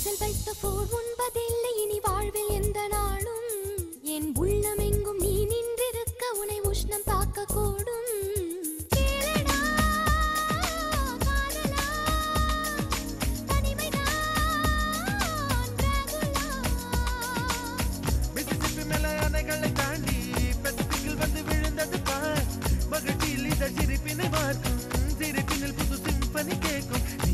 வாசல் வைத்த போர் உண்பதில்லை இனி வாழ்வில் எந்த நாளும் என் உள்ளமெங்கும் நீ நின்றிருக்க உனை உஷ்ணம் தாக்க கூடும் கேளடா, காதலா, தனிமைதான் டிராகுலா. மிசிசிப்பி மேல அணைகளை தாண்டி பெசிபிக்கில் வந்து விழுந்தது பார் மகிழ்ச்சியில் இந்த சிரிப்பினை பார்க்கும் சிரிப்பினில் புது சிம்பனி கேட்கும்